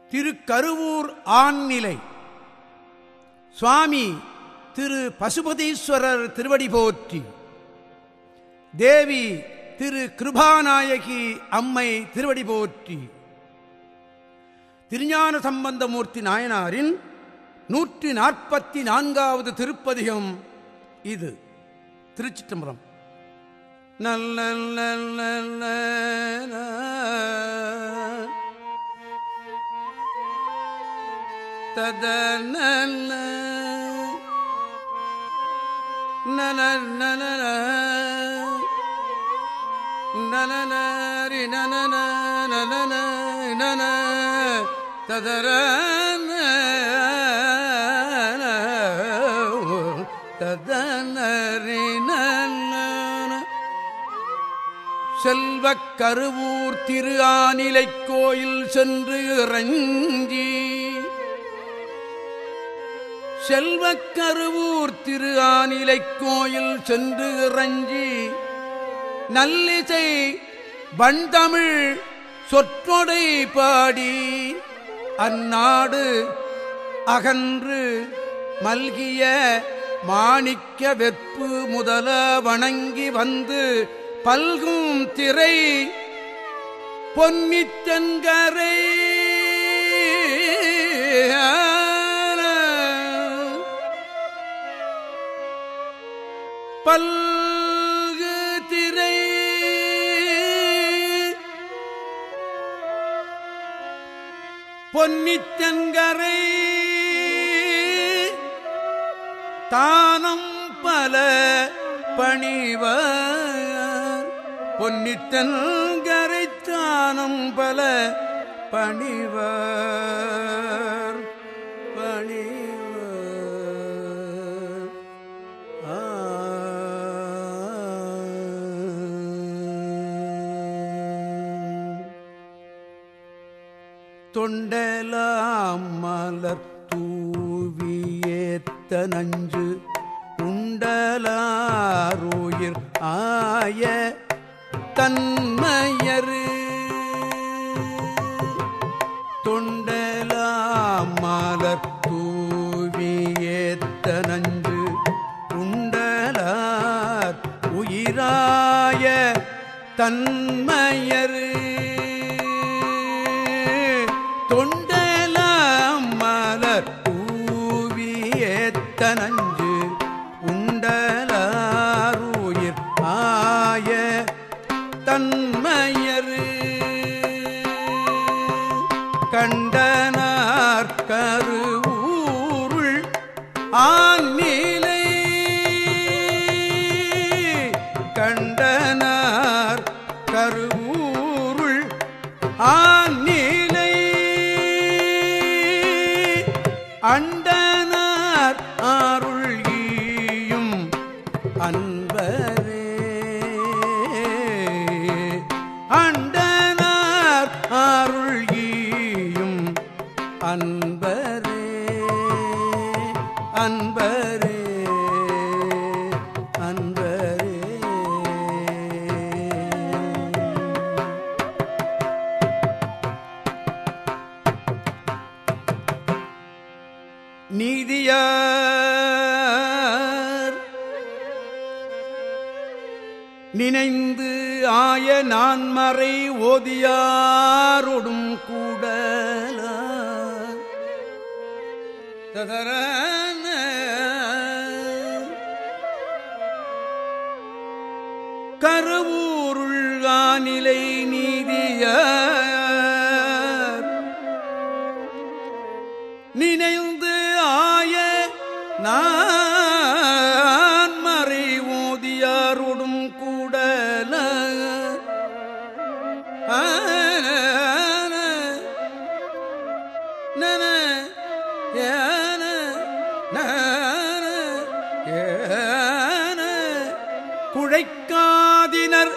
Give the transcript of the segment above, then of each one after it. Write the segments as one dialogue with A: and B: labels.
A: திருக்கருவூர் ஆண்நிலை சுவாமி திரு பசுபதீஸ்வரர் திருவடி போற்றி தேவி திரு கிருபாநாயகி அம்மை திருவடி போற்றி திருஞான சம்பந்தமூர்த்தி நாயனாரின் நூற்றி நாற்பத்தி நான்காவது திருப்பதிகம் இது திருச்சிற்றம்பலம் நல்ல நல்ல நல்ல தத நல்ல நல நல நலனரி நனன நலன நன ததர ததனரி நன செல்வக் கருவூர் திரு ஆனிலைக் கோயில் சென்று இறங்கி செல்வக் கருவூர் திரு ஆனிலைக் கோயில் சென்று இறங்கி நல்லிசை வண்தமிழ் சொற்றொடை பாடி அந்நாடு அகன்று மல்கிய மாணிக்க வெப்பு முதல வணங்கி வந்து பல்கும் திரை பொன்னித்தன்கரை பல்கு திரை பொன்னித்தன்கரை தானம் பல பணிவர் பொன்னித்தன்கரை தானம் பல பணிவர் பணிவர் ஆ. தொண்டலாம் மலர் தூவியேத்த நஞ்சு உண்டலாருயிர் ஆய தன்மையரு தொண்டலாம் மலர் தூவியேத்த நஞ்சு உண்டலார் உயிராய தன்மையரு தொண்டலாம் மலர் தூவியேத்த நஞ்சு உண்டலாருயிர் ஆய தன்மையரு கண்டனார் கருவூருள் ஆன்மீலை கண்டனார் கருவூருள் ஆன்மீலை அண்டனார் அருள் ஈயும் அன்பரே அண்டனார் அருள் ஈயும் அன்பரே அன்பரே அன்பரே நீதியார் நினைந்து ஆய நான்மறை ஓதியாரொடும் கூட கருவூருள் ஆனிலை நீதியார் நினைந்து ஆய நான் மறை ஓதியாரோடும் கூடல நன ஏன நன ஏன குழைக்காதினர்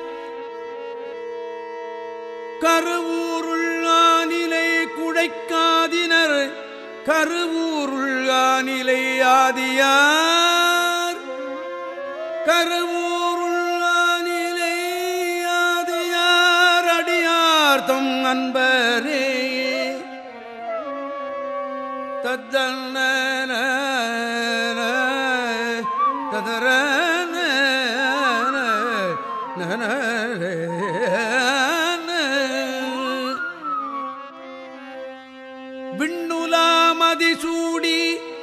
A: கருவூருள்ளானிலை குழைக்காதினர் கருவூருள்ளானிலை ஆதியார் கருவூருள்ளானிலை ஆதியார் அடியார் தம் அன்பரே தத்தன ததர விண்ணுலாமதி சூடி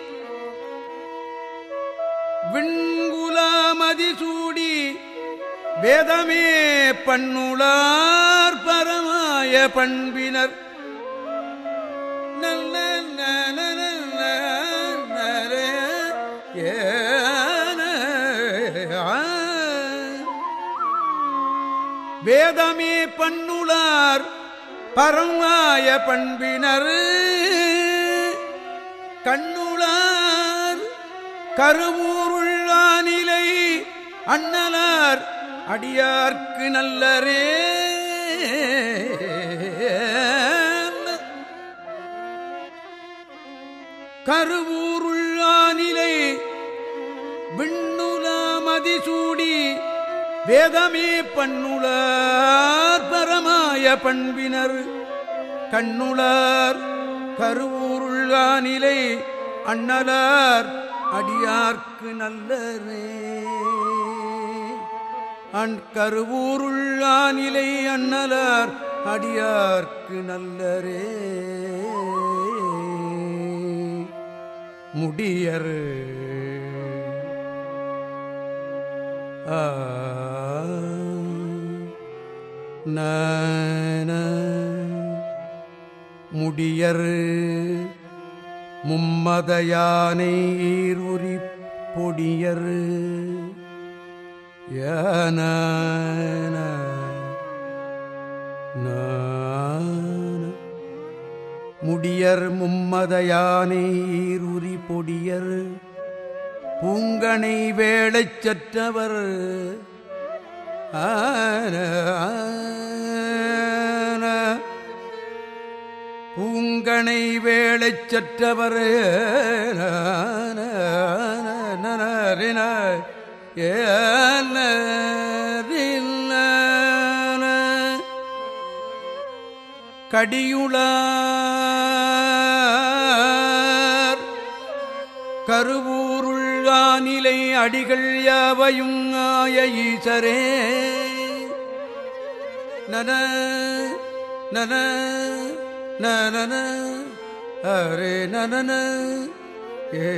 A: விண்குலாமதி சூடி வேதமே பண்ணுளார் பரமாய பண்பினர் நல்ல நல நல நல ஏன ஆ. வேதமே பண்ணுளார் பரமாய பண்பினர் கண்ணுளார் கருவூருள்ளானிலை அண்ணலார் அடியார்க்கு நல்லரே கருவூருள்ளானிலை விண்ணுலாமதி சூடி வேதமே பண்ணுளார் பரமாய பண்பினர் கண்ணுளார் கருவூருள்ளானிலை அண்ணலார் அடியார்க்கு நல்லரே அன் கருவூருள்ளானிலை அண்ணலார் அடியார்க்கு நல்லரே முடியர் ஆ நன முடியர் மும்மதயானை ஈருரி பொடியர் யான முடியர் மும்மதயானை ஈருரி பொடியர் பூங்கனை வேளைச் சற்றவர் ஆன பூங்கனை வேளைச் சற்றவர் கடியுளார் கருவூருள்ளானிலை அடிகள் யாவையும் ஆய ஈசரே நன நன நன அரே நன ஏ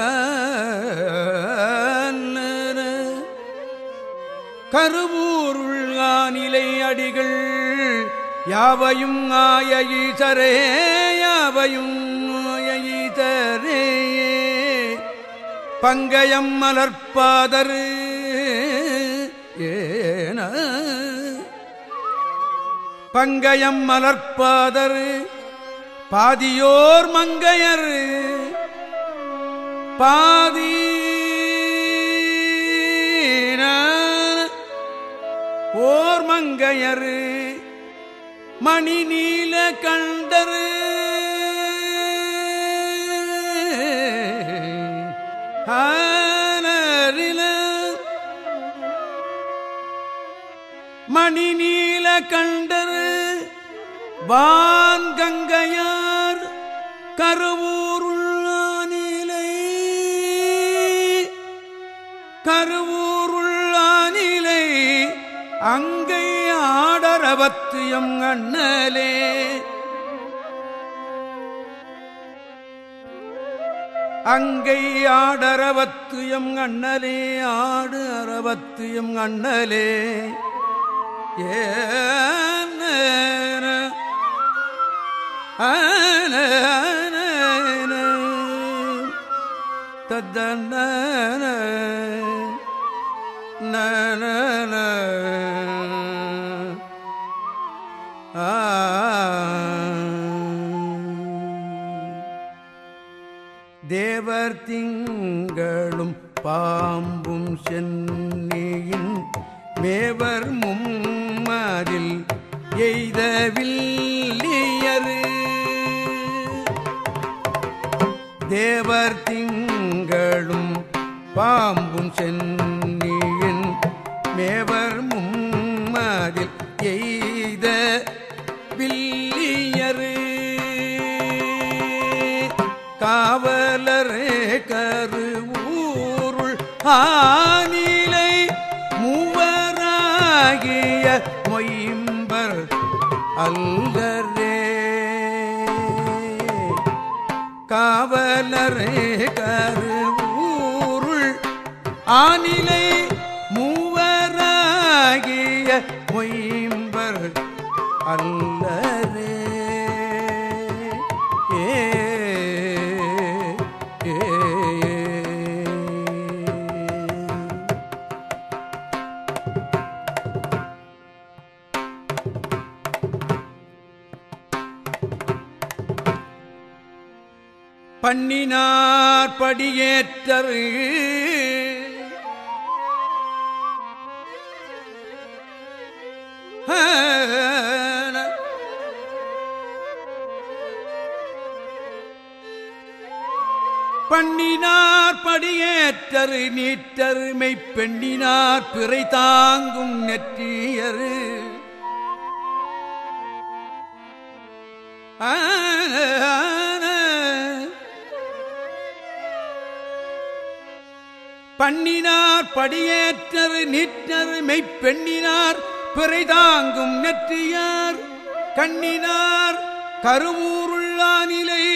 A: கருவூருள்ளானிலை அடிகள் யாவையும் ஆய ஈசரே யாவையும் ஆய ஈசரே பங்கயம் மலர்பாதர் ஏன பங்கயம் மலர்பாதர் பாதியோர் மங்கையர் பாதி ஓர் மங்கையர் மணி நீல கண்டரு ஆனரில மணி நீல கண்டரு வான் கங்கையார் கருவூருள்ளானிலை கருவூருள்ளானிலை அங்கை ஆடரவத்தியம் அண்ணலே அங்கை ஆடரவத்தியம் அண்ணலே ஆடு அரவத்தியம் அண்ணலே ஏன ஆன தத்தன நன ஆ தேவர் திங்களும் பாம்பும் சென்னியின் மேவர் மும்மதில் எய்தவில்லியரு தேவர் திங்களும் பாம்பும் சென்னியின் மேவர் மும்மதில் எய்த வில்லியரு காவலரே கருவூருள் ஆனிலை மூவராகிய மொயம்பர் அல்லரே காவலரே கருவூருள் ஆனிலை மூவராகிய மொயம்பர் அல்லரே ஏ ஏ பண்ணினார் படியேற்றரு பண்ணினார் படியேற்றரு நீற்றரு மெய்ப்பெண்ணினார் பிறை தாங்கும் நெற்றியரு பண்ணினார் படியேற்றரு நீற்றரு மெய்ப்பெண்ணினார் பிறை தாங்கும் நெற்றியார் கண்ணினார் கருவூருள்ளானிலை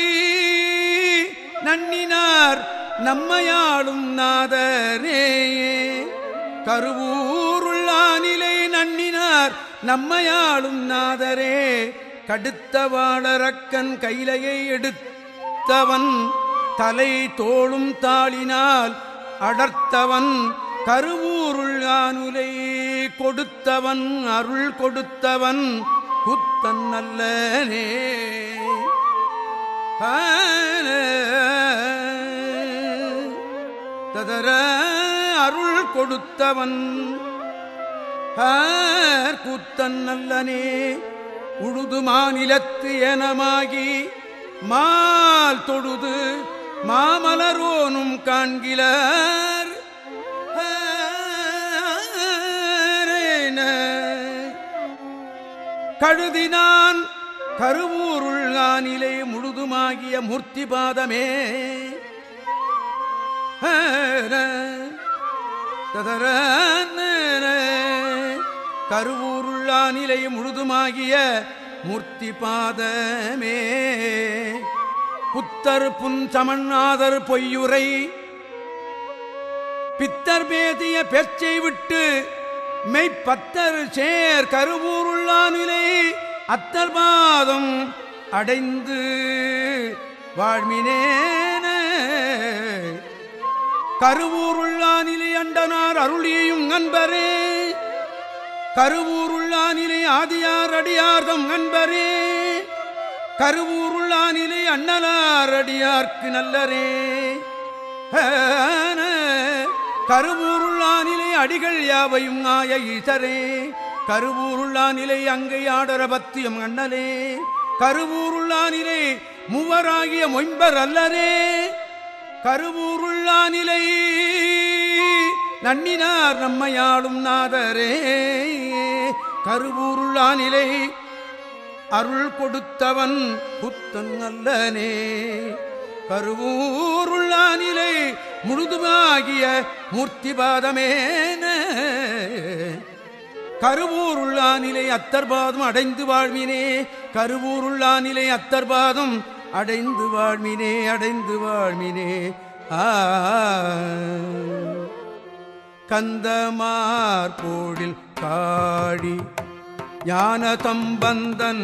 A: நன்னினார் நம்மையாளும் நாதரே கருவூருள்ளானிலை நன்னினார் நம்மையாளும் நாதரே கடுத்த வாழறக்கன் கைலையை எடுத்தவன் தலை தோளும் தாளினால் அடர்த்தவன் கருவூருள் ஆனுலை கொடுத்தவன் அருள் கொடுத்தவன் குத்தன் நல்லனே ததர அருள் கொடுத்தவன் கூத்தன் நல்லனே உழுது மாநிலத்து எனமாகி மால் தொழுது மாமலரோனும் காண்கிலார் கழுதினான் கருவூருள் ஆனிலே முழுதுமாகிய மூர்த்தி பாதமே ததர கருவூருள்ளா நிலை முழுதுமாகிய மூர்த்தி பாதமே புத்தர் புன் சமன்னாதர் பொய்யுரை பித்தர் பேதிய பேச்சை விட்டு மெய்ப்பத்தர் சேர் கருவூருள்ளா நிலை அத்தர் பாதம் அடைந்து வாழ்மினேன கருவூருள்ளானிலே அண்டனார் அருளியும் அன்பரே கருவூருள்ளானிலே ஆதியார் அடியார்தம் அன்பரே கருவூருள்ளானிலே அண்ணலார் அடியார்க்கு நல்லரே கருவூருள்ளானிலே அடிகள் யாவையும் ஆய ஈசரே கருவூருள்ளானிலே அங்கை ஆடர பத்தியம் அண்ணலே கருவூருள்ளானிலே மூவராகிய மொயம்பர் அல்லரே கருவூருள்ளானிலை நன்னினார் நம்மையாளும் நாதரே கருவூருள்ளானிலை அருள் கொடுத்தவன் புத்தன் அல்லனே கருவூருள்ளானிலை முழுதுமாகிய மூர்த்திபாதமேன கருவூருள்ளானிலை அத்தர்பாதம் அடைந்து வாழ்வினே கருவூருள்ளானிலை அத்தர்பாதம் அடைந்து வாழ்மினே அடைந்து வாழ்மினே ஆ கந்தமார் போடில் காடி ஞான தம்பந்தன்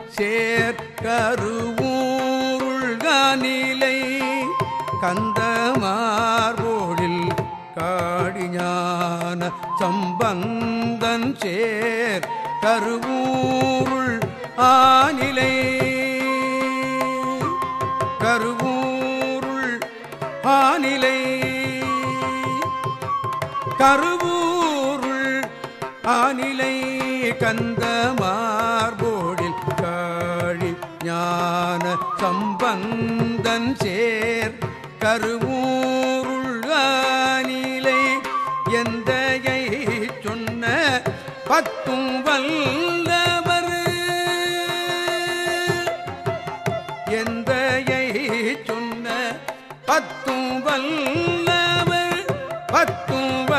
A: சேர்க்கருவூருள்கானிலை கந்தமார் போடில் காடி ஞான சம்பந்தன் சேர் கருவூருள் ஆனிலை கருவூருள் ஆனிலை கருவூருள் ஆனிலை கந்த மார்போடில் காழி ஞான சம்பந்தன் சேர் கருவூருள் ஆனிலை எந்தையை சொன்ன பத்தும் வல்லவர் எந்தையை சொன்ன பத்தும் வல்லவர் பத்தும்